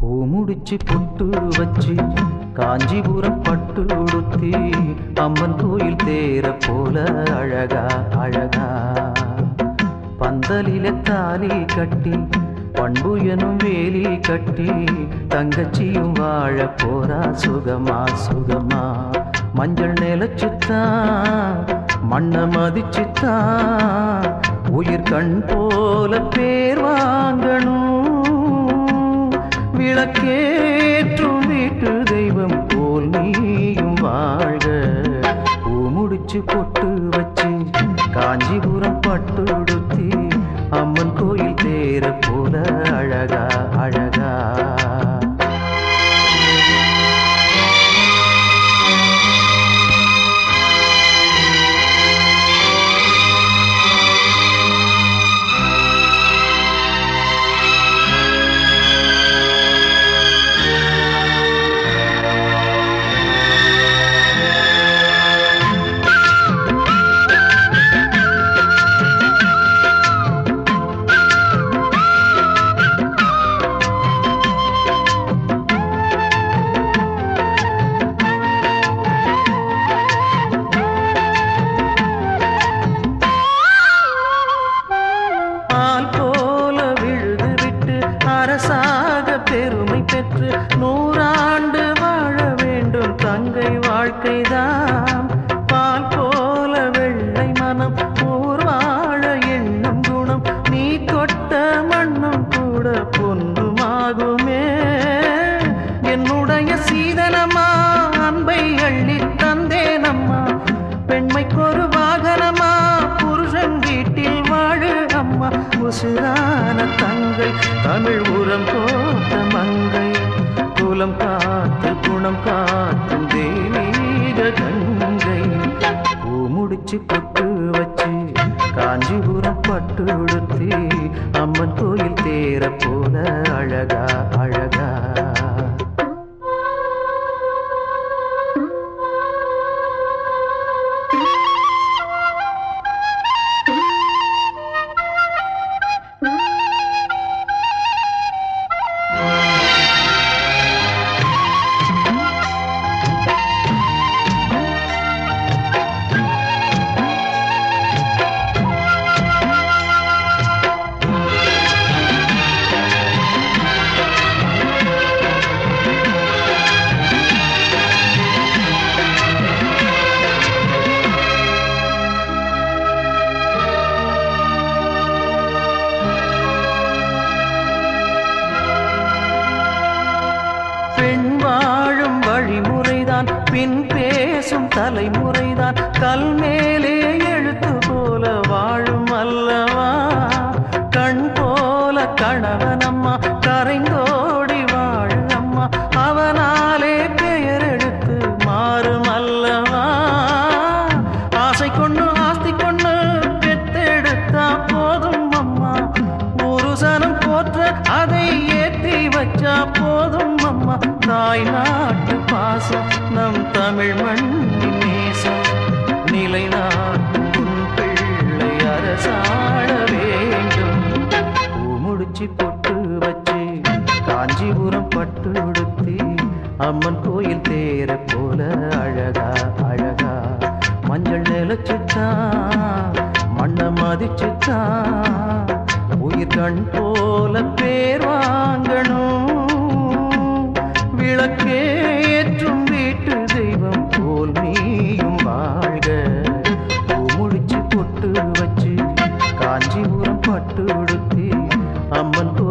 பூ முடிச்சு பொட்டு வச்சு காஞ்சிபுரம் பட்டு உடுத்தி அம்மன் கோயில் தேர போல அழகா அழகா பந்தலில தாலி கட்டி பண்பு எனும் வேலி கட்டி தங்கச்சியும் வாழ போறா சுகமா சுகமா மஞ்சள் நிலச்சுத்தான் மண்ண மதிச்சுத்தான் உயிர் கண் போல பேர் வாங்கணும் விளக்கேற்றும் வீட்டு தெய்வம் போல் நீயும் வாழ்க பூ முடிச்சு பொட்டு வச்சு காஞ்சிபுரம் பட்டு உடுத்தி அம்மன் கோயில் தேர போல அழகா அழகா பால் போல விழுது விட்டு அரசாக பெருமை பெற்று நூறாண்டு வாழ வேண்டும் தங்கை வாழ்க்கைதான் பால் போல வெள்ளை மனம் ஊர் வாழ எண்ணம் குணம் நீ தொட்ட மண்ணும் கூட பொன்னுமாகுமே என்னுடைய சீதனமா அன்பை அள்ளி தந்தேனம்மா பெண்மைக்கொரு வாகனமா புருஷன் வீட்டில் வாழு அம்மா உசுரான தங்கை தமிழ் உரம் போட்ட மங்கை குலம் காத்து குணம் காத்தும் தெய்வீக கங்கை பூ முடிச்சு பொட்டு வச்சு காஞ்சிபுரம் பட்டு உடுத்தி அம்மன் கோயில் தேர போல அழகா அழகா பெண் வாழும் வழிமுறைதான் பின் பேசும் தலைமுறைதான் கல் மேலே எழுத்து போல வாழும் அல்லவா கண் போல கணவனம்மா கரைந்தோடி வாழும் அம்மா அவனாலே பெயர் எடுத்து மாறும் அல்லவா ஆசை கொண்டு ஆஸ்தி கொண்டு பெத்தெடுத்தா போதும் அம்மா ஒரு சனம் போற்ற அதை ஏற்றி வச்சா போதும் அம்மா தாய் நாட்டு பாசம் நம் தமிழ் மண்ணின் நேசம் நிலைநாட்டும் உன் பிள்ளை அரசாள வேண்டும் பூ முடிச்சு பொட்டு வச்சு காஞ்சிபுரம் பட்டு உடுத்தி அம்மன் கோயில் தேர போல அழகா அழகா மஞ்சள் நிலச்சுத்தான் மண்ண மதிச்சுத்தான் உயிர் கண் போல பேர் வாங்கணும் விளக்கேற்றும் வீட்டு தெய்வம் போல் நீயும் வாழ்க பூ முடிச்சு பொட்டு வச்சு காஞ்சிபுரம் பட்டு உடுத்தி அம்மன் கோ